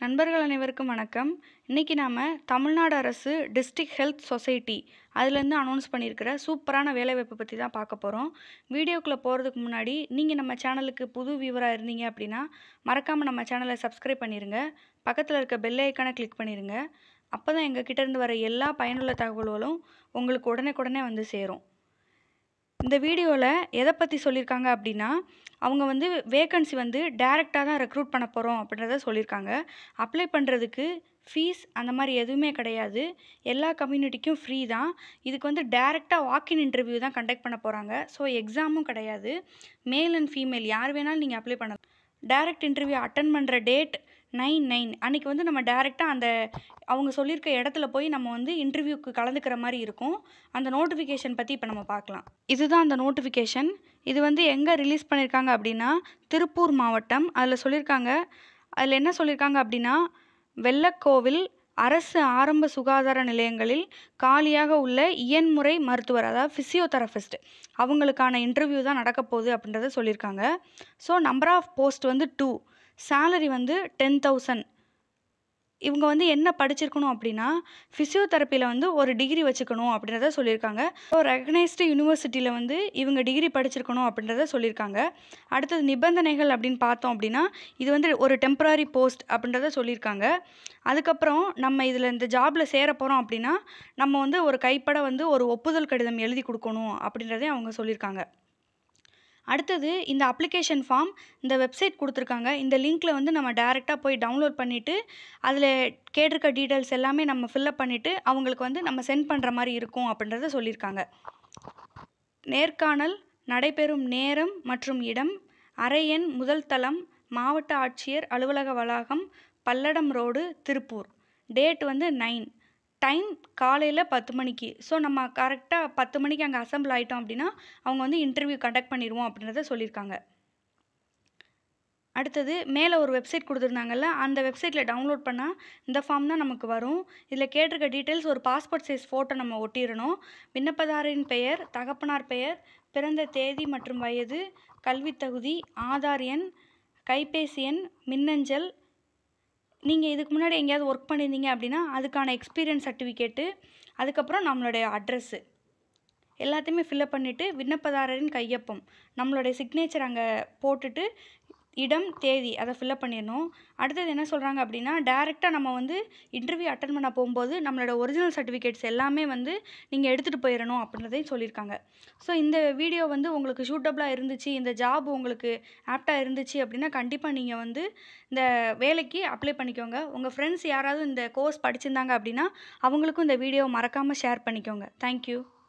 நண்பர்கள் அனைவருக்கும் வணக்கம் இன்றைக்கி நாம் தமிழ்நாடு அரசு டிஸ்ட்ரிக்ட் ஹெல்த் சொசைட்டி அதுலேருந்து அனௌன்ஸ் பண்ணியிருக்கிற சூப்பரான வேலைவாய்ப்பை பற்றி தான் பார்க்க போகிறோம் வீடியோக்குள்ளே போகிறதுக்கு முன்னாடி நீங்கள் நம்ம சேனலுக்கு புது வியூவராக இருந்தீங்க அப்படின்னா மறக்காமல் நம்ம சேனலை சப்ஸ்கிரைப் பண்ணிடுங்க பக்கத்தில் இருக்க பெல் ஐக்கானை கிளிக் பண்ணிடுங்க அப்போ தான் எங்கள் கிட்டேருந்து வர எல்லா பயனுள்ள தகவல்களும் உங்களுக்கு உடனே வந்து சேரும் இந்த வீடியோவில் எதை பற்றி சொல்லியிருக்காங்க அப்படின்னா அவங்க வந்து வேக்கன்சி வந்து டைரெக்டாக தான் ரெக்ரூட் பண்ண போகிறோம் அப்படின்றத சொல்லியிருக்காங்க அப்ளை பண்ணுறதுக்கு ஃபீஸ் அந்த மாதிரி எதுவுமே கிடையாது எல்லா கம்யூனிட்டிக்கும் ஃப்ரீ தான் இதுக்கு வந்து டேரெக்டாக வாக்கின் இன்டர்வியூ தான் கண்டக்ட் பண்ண போகிறாங்க ஸோ எக்ஸாமும் கிடையாது மேல் அண்ட் ஃபீமேல் யார் வேணாலும் நீங்கள் அப்ளை பண்ணலாம் டேரெக்ட் இன்டர்வியூ அட்டன் பண்ணுற டேட் நைன் நைன் அன்றைக்கி வந்து நம்ம டேரெக்டாக அந்த அவங்க சொல்லியிருக்க இடத்துல போய் நம்ம வந்து இன்டர்வியூக்கு கலந்துக்கிற மாதிரி இருக்கும் அந்த நோட்டிஃபிகேஷன் பற்றி இப்போ நம்ம பார்க்கலாம் இதுதான் அந்த நோட்டிஃபிகேஷன் இது வந்து எங்கே ரிலீஸ் பண்ணியிருக்காங்க அப்படின்னா திருப்பூர் மாவட்டம் அதில் சொல்லியிருக்காங்க அதில் என்ன சொல்லியிருக்காங்க அப்படின்னா வெள்ளக்கோவில் அரசு ஆரம்ப சுகாதார நிலையங்களில் காலியாக உள்ள இயன்முறை மருத்துவர் அதாவது ஃபிசியோதெரபிஸ்ட் அவங்களுக்கான இன்டர்வியூ தான் நடக்க போகுது அப்படின்றத சொல்லியிருக்காங்க ஸோ நம்பர் ஆஃப் போஸ்ட் வந்து டூ சேலரி வந்து டென் தௌசண்ட் இவங்க வந்து என்ன படிச்சிருக்கணும் அப்படின்னா ஃபிசியோதெரப்பியில் வந்து ஒரு டிகிரி வச்சுக்கணும் அப்படின்றத சொல்லியிருக்காங்க ஸோ ரெகனைஸ்டு யூனிவர்சிட்டியில் வந்து இவங்க டிகிரி படிச்சிருக்கணும் அப்படின்றத சொல்லியிருக்காங்க அடுத்தது நிபந்தனைகள் அப்படின்னு பார்த்தோம் அப்படின்னா இது வந்து ஒரு டெம்பரரி போஸ்ட் அப்படின்றத சொல்லியிருக்காங்க அதுக்கப்புறம் நம்ம இதில் இந்த ஜாபில் சேர போகிறோம் அப்படின்னா நம்ம வந்து ஒரு கைப்பட வந்து ஒரு ஒப்புதல் கடிதம் எழுதி கொடுக்கணும் அப்படின்றதையும் அவங்க சொல்லியிருக்காங்க அடுத்தது இந்த அப்ளிகேஷன் ஃபார்ம் இந்த வெப்சைட் கொடுத்துருக்காங்க இந்த லிங்க்கில் வந்து நம்ம டேரெக்டாக போய் டவுன்லோட் பண்ணிவிட்டு அதில் கேட்டிருக்க டீட்டெயில்ஸ் எல்லாமே நம்ம ஃபில்லப் பண்ணிவிட்டு அவங்களுக்கு வந்து நம்ம சென்ட் பண்ணுற மாதிரி இருக்கும் அப்படின்றத சொல்லியிருக்காங்க நேர்காணல் நடைபெறும் நேரம் மற்றும் இடம் அறை எண் முதல் தளம் மாவட்ட ஆட்சியர் அலுவலக வளாகம் பல்லடம் ரோடு திருப்பூர் டேட் வந்து நைன் டைம் காலையில் பத்து மணிக்கு ஸோ நம்ம கரெக்டாக பத்து மணிக்கு அங்கே அசம்பிள் ஆகிட்டோம் அப்படின்னா அவங்க வந்து இன்டர்வியூ கண்டக்ட் பண்ணிடுவோம் அப்படின்றத சொல்லியிருக்காங்க அடுத்தது மேலே ஒரு வெப்சைட் கொடுத்துருந்தாங்கல்ல அந்த வெப்சைட்டில் டவுன்லோட் பண்ணால் இந்த ஃபார்ம் தான் நமக்கு வரும் இதில் கேட்டிருக்க டீட்டெயில்ஸ் ஒரு பாஸ்போர்ட் சைஸ் ஃபோட்டோ நம்ம ஒட்டிடணும் விண்ணப்பதாரின் பெயர் தகப்பனார் பெயர் பிறந்த தேதி மற்றும் வயது கல்வித் தகுதி ஆதார் எண் கைபேசி எண் மின்னஞ்சல் நீங்கள் இதுக்கு முன்னாடி எங்கேயாவது ஒர்க் பண்ணியிருந்தீங்க அப்படின்னா அதுக்கான எக்ஸ்பீரியன்ஸ் சர்டிஃபிகேட்டு அதுக்கப்புறம் நம்மளுடைய அட்ரஸ்ஸு எல்லாத்தையுமே ஃபில்அப் பண்ணிவிட்டு விண்ணப்பதாரரின் கையொப்பம் நம்மளுடைய சிக்னேச்சர் அங்கே போட்டுட்டு இடம் தேதி அதை ஃபில்அப் பண்ணிடணும் அடுத்தது என்ன சொல்கிறாங்க அப்படின்னா டேரெக்டாக நம்ம வந்து இன்டர்வியூ அட்டன் பண்ண போகும்போது நம்மளோட ஒரிஜினல் சர்டிஃபிகேட்ஸ் எல்லாமே வந்து நீங்கள் எடுத்துகிட்டு போயிடணும் அப்படின்றதையும் சொல்லியிருக்காங்க ஸோ இந்த வீடியோ வந்து உங்களுக்கு சூட்டபுளாக இருந்துச்சு இந்த ஜாப் உங்களுக்கு ஆப்டாக இருந்துச்சு அப்படின்னா கண்டிப்பாக நீங்கள் வந்து இந்த வேலைக்கு அப்ளை பண்ணிக்கோங்க உங்கள் ஃப்ரெண்ட்ஸ் யாராவது இந்த கோர்ஸ் படிச்சிருந்தாங்க அப்படின்னா அவங்களுக்கும் இந்த வீடியோ மறக்காமல் ஷேர் பண்ணிக்கோங்க தேங்க்யூ